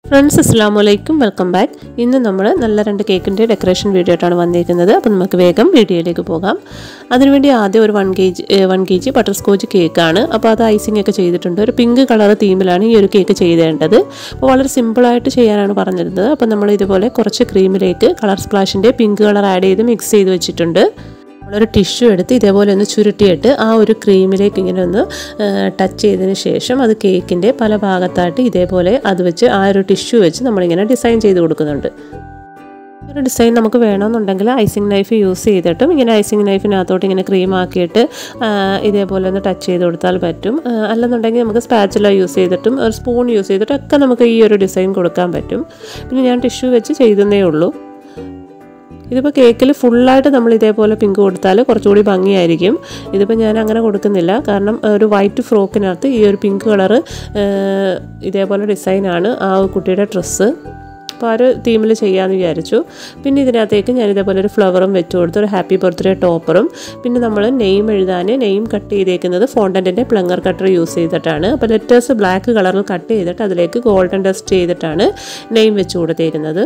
friends അസ്സാം വലൈക്കും welcome back ഇന്ന് നമ്മൾ നല്ല രണ്ട് കേക്കിൻ്റെ ഡെക്കറേഷൻ വീഡിയോ ആയിട്ടാണ് വന്നിരിക്കുന്നത് അപ്പോൾ നമുക്ക് വേഗം വീഡിയോയിലേക്ക് പോകാം അതിനുവേണ്ടി ആദ്യം ഒരു one K G one K G butterscotch കേക്കാണ് അപ്പോൾ അത് ഐസിംഗ് ഒക്കെ ചെയ്തിട്ടുണ്ട് ഒരു പിങ്ക് കളർ തീമിലാണ് ഈ ഒരു കേക്ക് ചെയ്തേണ്ടത് അപ്പോൾ വളരെ സിമ്പിളായിട്ട് ചെയ്യാനാണ് പറഞ്ഞിരുന്നത് അപ്പോൾ നമ്മൾ ഇതുപോലെ കുറച്ച് ക്രീമിലേക്ക് കളർ സ്പ്ലാഷിൻ്റെ പിങ്ക് കളർ ആഡ് ചെയ്ത് മിക്സ് ചെയ്ത് വെച്ചിട്ടുണ്ട് നമ്മളൊരു ടിഷ്യൂ എടുത്ത് ഇതേപോലെ ഒന്ന് ചുരുട്ടിയിട്ട് ആ ഒരു ക്രീമിലേക്ക് ഇങ്ങനെ ഒന്ന് ടച്ച് ചെയ്തതിന് ശേഷം അത് കേക്കിൻ്റെ പല ഭാഗത്തായിട്ട് ഇതേപോലെ അത് വെച്ച് ആ ഒരു ടിഷ്യൂ വെച്ച് നമ്മളിങ്ങനെ ഡിസൈൻ ചെയ്ത് കൊടുക്കുന്നുണ്ട് ഒരു ഡിസൈൻ നമുക്ക് വേണമെന്നുണ്ടെങ്കിൽ ഐസിങ് നൈഫ് യൂസ് ചെയ്തിട്ടും ഇങ്ങനെ ഐസിങ് നൈഫിനകത്തോട്ട് ഇങ്ങനെ ക്രീം ആക്കിയിട്ട് ഇതേപോലെ ഒന്ന് ടച്ച് ചെയ്ത് കൊടുത്താൽ പറ്റും അല്ലെന്നുണ്ടെങ്കിൽ നമുക്ക് സ്പാച്ചുല യൂസ് ചെയ്തിട്ടും ഒരു സ്പൂൺ യൂസ് ചെയ്തിട്ടും ഒക്കെ നമുക്ക് ഈ ഒരു ഡിസൈൻ കൊടുക്കാൻ പറ്റും പിന്നെ ഞാൻ ടിഷ്യൂ വെച്ച് ചെയ്തതേ ഉള്ളൂ ഇതിപ്പോൾ കേക്കിൽ ഫുള്ളായിട്ട് നമ്മൾ ഇതേപോലെ പിങ്ക് കൊടുത്താൽ കുറച്ചുകൂടി ഭംഗിയായിരിക്കും ഇതിപ്പോൾ ഞാൻ അങ്ങനെ കൊടുക്കുന്നില്ല കാരണം ഒരു വൈറ്റ് ഫ്രോക്കിനകത്ത് ഈ ഒരു പിങ്ക് കളറ് ഇതേപോലെ ഡിസൈനാണ് ആ കുട്ടിയുടെ ഡ്രസ്സ് അപ്പോൾ ആ ഒരു തീമിൽ ചെയ്യാമെന്ന് വിചാരിച്ചു പിന്നെ ഇതിനകത്തേക്ക് ഞാൻ ഇതേപോലെ ഒരു ഫ്ലവറും വെച്ച് കൊടുത്തു ഒരു ഹാപ്പി ബർത്ത്ഡേ ടോപ്പറും പിന്നെ നമ്മൾ നെയിം എഴുതാൻ നെയിം കട്ട് ചെയ്തേക്കുന്നത് ഫോണ്ടൻറ്റിൻ്റെ പ്ലങ്ങർ കട്ടർ യൂസ് ചെയ്തിട്ടാണ് അപ്പോൾ ലെറ്റേഴ്സ് ബ്ലാക്ക് കളറിൽ കട്ട് ചെയ്തിട്ട് അതിലേക്ക് ഗോൾഡൻ ഡസ്റ്റ് ചെയ്തിട്ടാണ് നെയിം വെച്ച് കൊടുത്തേക്കുന്നത്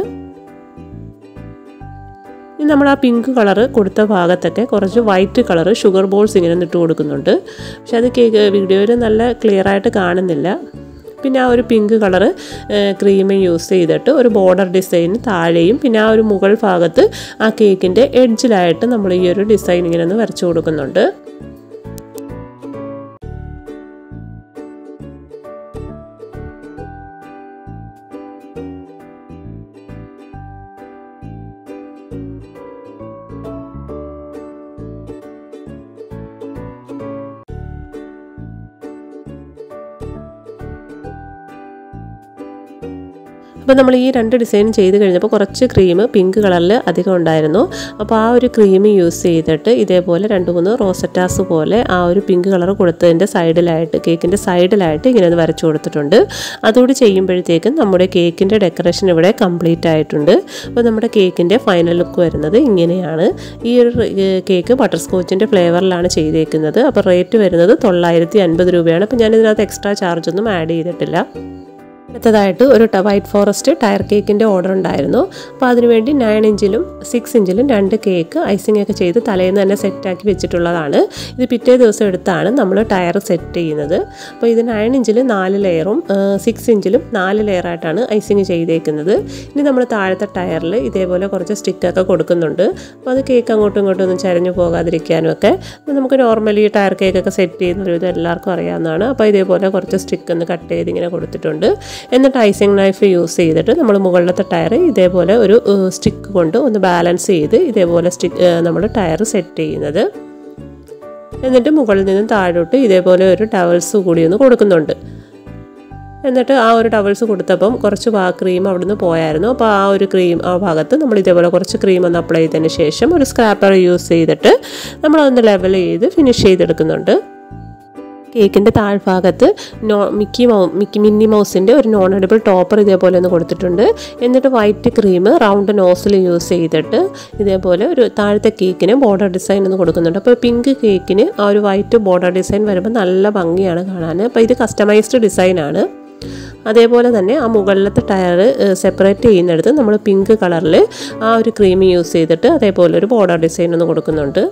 ഇനി നമ്മൾ ആ പിങ്ക് കളറ് കൊടുത്ത ഭാഗത്തൊക്കെ കുറച്ച് വൈറ്റ് കളറ് ഷുഗർ ബോൾസ് ഇങ്ങനെ ഇട്ട് കൊടുക്കുന്നുണ്ട് പക്ഷെ അത് കേക്ക് വീഡിയോയിൽ നല്ല ക്ലിയർ ആയിട്ട് കാണുന്നില്ല പിന്നെ ആ ഒരു പിങ്ക് കളറ് ക്രീം യൂസ് ചെയ്തിട്ട് ഒരു ബോർഡർ ഡിസൈൻ താഴെയും പിന്നെ ആ ഒരു മുകൾ ഭാഗത്ത് ആ കേക്കിൻ്റെ എഡ്ജിലായിട്ട് നമ്മൾ ഈ ഒരു ഡിസൈൻ ഇങ്ങനെ ഒന്ന് വരച്ചു കൊടുക്കുന്നുണ്ട് അപ്പോൾ നമ്മൾ ഈ രണ്ട് ഡിസൈൻ ചെയ്ത് കഴിഞ്ഞപ്പോൾ കുറച്ച് ക്രീം പിങ്ക് കളറിൽ അധികം ഉണ്ടായിരുന്നു അപ്പോൾ ആ ഒരു ക്രീം യൂസ് ചെയ്തിട്ട് ഇതേപോലെ രണ്ട് മൂന്ന് റോസറ്റാസ് പോലെ ആ ഒരു പിങ്ക് കളർ കൊടുത്തതിൻ്റെ സൈഡിലായിട്ട് കേക്കിൻ്റെ സൈഡിലായിട്ട് ഇങ്ങനെ ഒന്ന് വരച്ചു കൊടുത്തിട്ടുണ്ട് അതുകൂടി ചെയ്യുമ്പോഴത്തേക്കും നമ്മുടെ കേക്കിൻ്റെ ഡെക്കറേഷൻ ഇവിടെ കംപ്ലീറ്റ് ആയിട്ടുണ്ട് അപ്പോൾ നമ്മുടെ കേക്കിൻ്റെ ഫൈനൽ ലുക്ക് വരുന്നത് ഇങ്ങനെയാണ് ഈ ഒരു കേക്ക് ബട്ടർ സ്കോച്ചിൻ്റെ ഫ്ലേവറിലാണ് ചെയ്തേക്കുന്നത് അപ്പോൾ റേറ്റ് വരുന്നത് തൊള്ളായിരത്തി അൻപത് രൂപയാണ് അപ്പോൾ ഞാനിതിനകത്ത് എക്സ്ട്രാ ചാർജൊന്നും ആഡ് ചെയ്തിട്ടില്ല അടുത്തതായിട്ട് ഒരു വൈറ്റ് ഫോറസ്റ്റ് ടയർ കേക്കിൻ്റെ ഓർഡർ ഉണ്ടായിരുന്നു അപ്പോൾ അതിനുവേണ്ടി നയൻ ഇഞ്ചിലും സിക്സ് ഇഞ്ചിലും രണ്ട് കേക്ക് ഐസിംഗ് ഒക്കെ ചെയ്ത് തലേന്ന് തന്നെ സെറ്റാക്കി വെച്ചിട്ടുള്ളതാണ് ഇത് പിറ്റേ ദിവസം എടുത്താണ് നമ്മൾ ടയർ സെറ്റ് ചെയ്യുന്നത് അപ്പോൾ ഇത് നയൻ ഇഞ്ചിൽ നാല് ലെയറും സിക്സ് ഇഞ്ചിലും നാല് ലെയറായിട്ടാണ് ഐസിംഗ് ചെയ്തേക്കുന്നത് ഇനി നമ്മൾ താഴത്തെ ടയറിൽ ഇതേപോലെ കുറച്ച് സ്റ്റിക്കൊക്കെ കൊടുക്കുന്നുണ്ട് അപ്പോൾ അത് കേക്ക് അങ്ങോട്ടും ഇങ്ങോട്ടും ഒന്നും ചരഞ്ഞു പോകാതിരിക്കാനും ഒക്കെ നമുക്ക് നോർമലി ടയർ കേക്കൊക്കെ സെറ്റ് ചെയ്യുന്ന ഒരു ഇത് എല്ലാവർക്കും അറിയാവുന്നതാണ് അപ്പോൾ ഇതേപോലെ കുറച്ച് സ്റ്റിക്ക് ഒന്ന് കട്ട് ചെയ്ത് ഇങ്ങനെ കൊടുത്തിട്ടുണ്ട് എന്നിട്ട് ഐസിങ് നൈഫ് യൂസ് ചെയ്തിട്ട് നമ്മൾ മുകളിലത്തെ ടയർ ഇതേപോലെ ഒരു സ്റ്റിക്ക് കൊണ്ട് ഒന്ന് ബാലൻസ് ചെയ്ത് ഇതേപോലെ സ്റ്റിക്ക് നമ്മൾ ടയർ സെറ്റ് ചെയ്യുന്നത് എന്നിട്ട് മുകളിൽ നിന്നും താഴോട്ട് ഇതേപോലെ ഒരു ടവൽസ് കൂടി ഒന്ന് കൊടുക്കുന്നുണ്ട് എന്നിട്ട് ആ ഒരു ടവൽസ് കൊടുത്തപ്പം കുറച്ച് ആ ക്രീം അവിടെ നിന്ന് പോയായിരുന്നു അപ്പോൾ ആ ഒരു ക്രീം ആ ഭാഗത്ത് നമ്മൾ ഇതേപോലെ കുറച്ച് ക്രീം ഒന്ന് അപ്ലൈ ചെയ്തതിന് ശേഷം ഒരു സ്ക്രാപ്പർ യൂസ് ചെയ്തിട്ട് നമ്മളതൊന്ന് ലെവൽ ചെയ്ത് ഫിനിഷ് ചെയ്തെടുക്കുന്നുണ്ട് കേക്കിൻ്റെ താഴ്ഭാഗത്ത് നോ മിക്കി മൗ മിക്കി മിന്നി മൗസിൻ്റെ ഒരു നോൺ എഡിബിൾ ടോപ്പർ ഇതേപോലെ ഒന്ന് കൊടുത്തിട്ടുണ്ട് എന്നിട്ട് white cream round nozzle use ചെയ്തിട്ട് ഇതേപോലെ ഒരു താഴത്തെ കേക്കിന് ബോർഡർ ഡിസൈൻ ഒന്ന് കൊടുക്കുന്നുണ്ട് അപ്പോൾ പിങ്ക് കേക്കിന് ആ ഒരു വൈറ്റ് ബോർഡർ ഡിസൈൻ വരുമ്പോൾ നല്ല ഭംഗിയാണ് കാണാൻ അപ്പോൾ ഇത് കസ്റ്റമൈസ്ഡ് ഡിസൈനാണ് അതേപോലെ തന്നെ ആ മുകളിലത്തെ ടയർ സെപ്പറേറ്റ് ചെയ്യുന്നിടത്ത് നമ്മൾ പിങ്ക് കളറിൽ ആ ഒരു ക്രീം യൂസ് ചെയ്തിട്ട് അതേപോലെ ഒരു ബോർഡർ ഡിസൈൻ ഒന്ന് കൊടുക്കുന്നുണ്ട്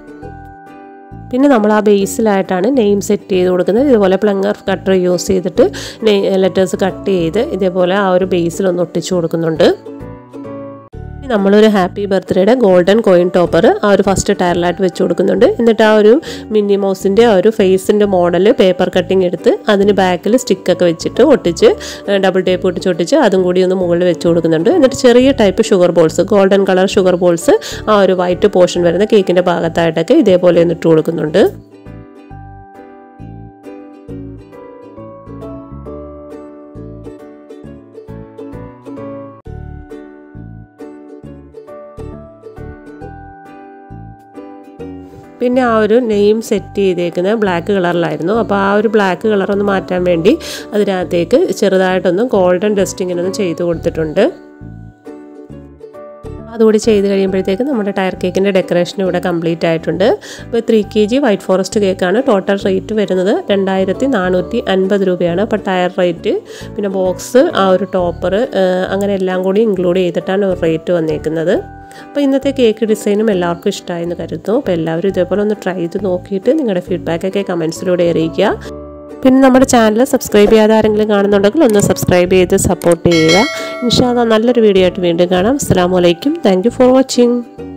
പിന്നെ നമ്മൾ ആ ബേസിലായിട്ടാണ് നെയിം സെറ്റ് ചെയ്ത് കൊടുക്കുന്നത് ഇതുപോലെ പ്ലങ്ങർ കട്ടർ യൂസ് ചെയ്തിട്ട് ലെറ്റേഴ്സ് കട്ട് ചെയ്ത് ഇതേപോലെ ആ ഒരു ബേസിലൊന്ന് ഒട്ടിച്ചു കൊടുക്കുന്നുണ്ട് നമ്മളൊരു ഹാപ്പി ബർത്ത്ഡേയുടെ ഗോൾഡൻ കോയിൻ ടോപ്പർ ആ ഒരു ഫസ്റ്റ് ടയറിലായിട്ട് വെച്ച് കൊടുക്കുന്നുണ്ട് എന്നിട്ട് ആ ഒരു മിന്നി മൗസിൻ്റെ ആ ഒരു ഫേസിൻ്റെ മോഡൽ പേപ്പർ കട്ടിങ് എടുത്ത് അതിന് ബാക്കിൽ സ്റ്റിക്കൊക്കെ വെച്ചിട്ട് ഒട്ടിച്ച് ഡബിൾ ടേപ്പ് ഒട്ടിച്ച് ഒട്ടിച്ച് അതും കൂടി ഒന്ന് മുകളിൽ വെച്ച് കൊടുക്കുന്നുണ്ട് എന്നിട്ട് ചെറിയ type sugar balls golden colour sugar balls ആ ഒരു വൈറ്റ് പോർഷൻ വരുന്ന കേക്കിൻ്റെ ഭാഗത്തായിട്ടൊക്കെ ഇതേപോലെ ഒന്ന് ഇട്ട് കൊടുക്കുന്നുണ്ട് പിന്നെ ആ ഒരു നെയിം സെറ്റ് ചെയ്തേക്കുന്നത് ബ്ലാക്ക് കളറിലായിരുന്നു അപ്പോൾ ആ ഒരു ബ്ലാക്ക് കളർ ഒന്ന് മാറ്റാൻ വേണ്ടി അതിനകത്തേക്ക് ചെറുതായിട്ടൊന്ന് ഗോൾഡൻ ഡസ്റ്റിങ്ങിനൊന്ന് ചെയ്ത് കൊടുത്തിട്ടുണ്ട് അതുകൂടി ചെയ്ത് കഴിയുമ്പോഴത്തേക്ക് നമ്മുടെ ടയർ കേക്കിൻ്റെ ഡെക്കറേഷൻ ഇവിടെ കംപ്ലീറ്റ് ആയിട്ടുണ്ട് ഇപ്പോൾ three K G white forest കേക്കാണ് ടോട്ടൽ റേറ്റ് വരുന്നത് രണ്ടായിരത്തി നാനൂറ്റി അൻപത് രൂപയാണ് അപ്പോൾ ടയർ റേറ്റ് പിന്നെ ബോക്സ് ആ ഒരു ടോപ്പർ അങ്ങനെ എല്ലാം കൂടി ഇൻക്ലൂഡ് ചെയ്തിട്ടാണ് ഒരു റേറ്റ് വന്നേക്കുന്നത് അപ്പോൾ ഇന്നത്തെ കേക്ക് ഡിസൈനും എല്ലാവർക്കും ഇഷ്ടമായെന്ന് കരുതുന്നു അപ്പോൾ എല്ലാവരും ഇതേപോലെ ഒന്ന് ട്രൈ ചെയ്ത് നോക്കിയിട്ട് നിങ്ങളുടെ ഫീഡ്ബാക്കൊക്കെ കമൻസിലൂടെ അറിയിക്കുക പിന്നെ നമ്മുടെ ചാനൽ സബ്സ്ക്രൈബ് ചെയ്യാതെ ആരെങ്കിലും കാണുന്നുണ്ടെങ്കിൽ ഒന്ന് സബ്സ്ക്രൈബ് ചെയ്ത് സപ്പോർട്ട് ചെയ്യുക ഇൻഷാല്ല നല്ലൊരു വീഡിയോ ആയിട്ട് വീണ്ടും കാണാം അസ്സാം വലൈക്കും താങ്ക് യു ഫോർ വാച്ചിങ്